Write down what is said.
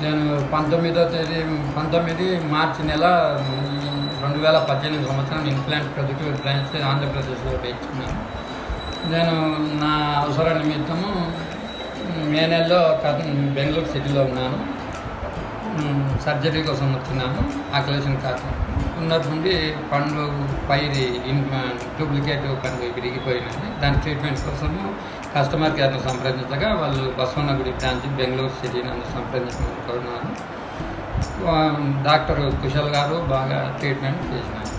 నేను పంతొమ్మిదో తేదీ పంతొమ్మిది మార్చి నెల ఈ రెండు వేల పద్దెనిమిది సంవత్సరం ఇంప్లాంట్ ప్రొజెక్టివ్ బ్రాంచ్ ఆంధ్రప్రదేశ్లో వేయించుకున్నాను నేను నా అవసర నిమిత్తము మే నెలలో కర్- బెంగళూరు సిటీలో ఉన్నాను మ్, సర్జరీ కోసం వచ్చినాను ఆకలేషన్ కాక ఉన్నట్టుండి పండ్లు పైరి డూప్లికేట్ పండ్లు విరిగిపోయినది దాని ట్రీట్మెంట్ కోసము కస్టమర్ కేర్ను సంప్రదించగా వాళ్ళు బసవనగుడి బ్రాంచ్ బెంగళూరు సిటీ నన్ను సంప్రదించుకున్నారు డాక్టర్ కుశల్ గారు బాగా ట్రీట్మెంట్ చేసినారు